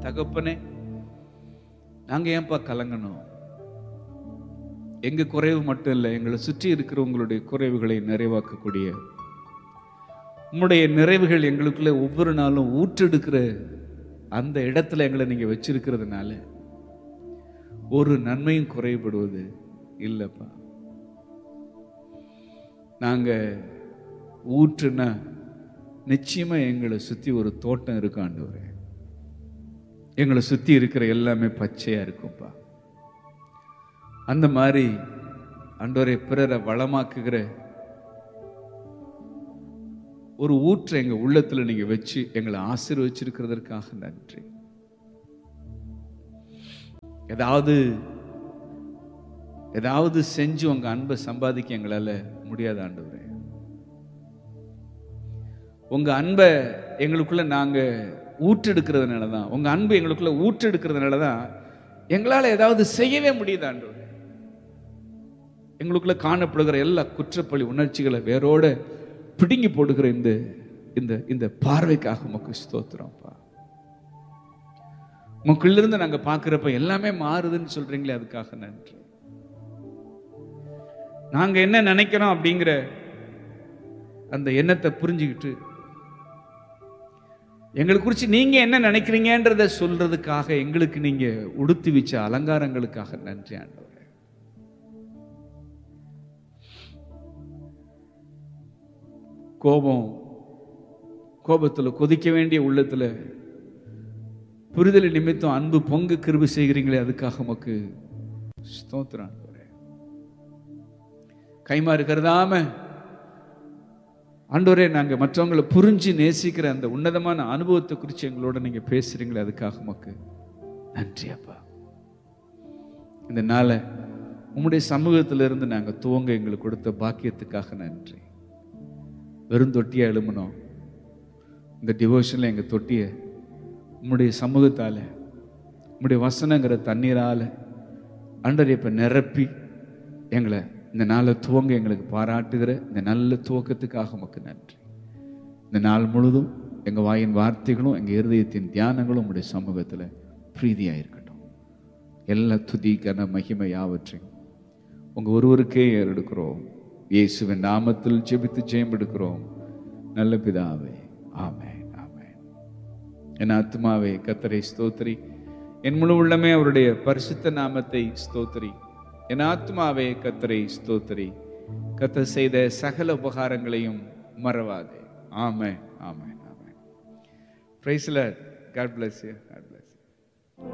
தகப்பனே நாங்க ஏன்பா கலங்கணும் எங்க குறைவு மட்டும் இல்லை எங்களை சுற்றி இருக்கிற உங்களுடைய குறைவுகளை நிறைவாக்கக்கூடிய உம்முடைய நிறைவுகள் எங்களுக்குள்ள ஒவ்வொரு நாளும் ஊற்றெடுக்கிற அந்த இடத்துல எங்களை நீங்க வச்சிருக்கிறதுனால ஒரு நன்மையும் குறைபடுவது இல்லைப்பா நாங்க ஊற்றுனா நிச்சயமா எங்களை சுத்தி ஒரு தோட்டம் இருக்கும் ஆண்டவரே எங்களை சுத்தி இருக்கிற எல்லாமே பச்சையா இருக்கும்ப்பா அந்த மாதிரி ஆண்டவரே பிறரை வளமாக்குகிற ஒரு ஊற்றை எங்க உள்ளத்துல நீங்க வச்சு எங்களை ஆசீர்வச்சிருக்கிறதற்காக நன்றி ஏதாவது ஏதாவது செஞ்சு உங்க அன்பை சம்பாதிக்க எங்களால முடியாத ஆண்டவரே உங்க அன்பை எங்களுக்குள்ள நாங்க ஊற்றெடுக்கிறதுனால தான் உங்க அன்பு எங்களுக்குள்ள ஊற்றெடுக்கிறதுனால தான் எங்களால ஏதாவது செய்யவே முடியுது ஆண்டவரே எங்களுக்குள்ள காணப்படுகிற எல்லா குற்றப்பழி உணர்ச்சிகளை வேரோட பிடுங்கி போடுகிற இந்த இந்த இந்த பார்வைக்காக உமக்கு ஸ்தோத்திரம்ப்பா உங்களுக்குள்ளிருந்து நாங்க பார்க்கிறப்ப எல்லாமே மாறுதுன்னு சொல்றீங்களே அதுக்காக நன்றி நாங்க என்ன நினைக்கிறோம் அப்படிங்கிற அந்த எண்ணத்தை புரிஞ்சுக்கிட்டு எங்களை குறித்து நீங்க என்ன நினைக்கிறீங்கன்றத சொல்றதுக்காக எங்களுக்கு நீங்க உடுத்தி வச்ச அலங்காரங்களுக்காக நன்றி ஆண்டவரே கோபம் கோபத்துல கொதிக்க வேண்டிய உள்ளத்துல புரிதல் நிமித்தம் அன்பு பொங்கு கிருபி செய்கிறீங்களே அதுக்காக உமக்கு ஸ்தோத்திரம் ஆண்டவரே கைமாறு கருதாம ஆண்டவரே நாங்க மற்றவங்களை புரிஞ்சு நேசிக்கிற அந்த உன்னதமான அனுபவத்தை குறித்து எங்களோட நீங்க பேசுறீங்களே அதுக்காக உமக்கு நன்றி அப்பா இந்த நாளை உம்முடைய சமூகத்திலிருந்து நாங்க துவங்க எங்களுக்கு கொடுத்த பாக்கியத்துக்காக நன்றி வெறும் தொட்டியா எழுமணும் இந்த டிவோஷனில் எங்கள் தொட்டியை உம்முடைய சமூகத்தால் உம்முடைய வசனங்கிற தண்ணீரால் அண்டர் இப்போ நிரப்பி எங்களை இந்த நாளை துவங்க எங்களுக்கு பாராட்டுகிற இந்த நல்ல துவக்கத்துக்காக உமக்கு நன்றி இந்த நாள் முழுதும் எங்கள் வாயின் வார்த்தைகளும் எங்கள் இருதயத்தின் தியானங்களும் உம்முடைய சமூகத்தில் பிரீதியாக இருக்கட்டும் எல்லா துதி கன மகிமை யாவற்றையும் உங்கள் ஒருவருக்கே ஏறெடுக்கிறோம் இயேசுவின் நாமத்தில் ஜெபித்து ஜெயம் எடுக்கிறோம் நல்ல பிதாவே ஆமென் ஆமென் என் ஆத்மாவே கத்தரை ஸ்தோத்திரி என் முழு உள்ளமே அவருடைய பரிசுத்த நாமத்தை ஸ்தோத்திரி என் ஆத்மாவே கத்தரை ஸ்தோத்திரி கத்தர் செய்த சகல உபகாரங்களையும் மறவாதே ஆமென் ஆமென் ஆமென் பிரைஸ்ல காட் பிளஸ் யூ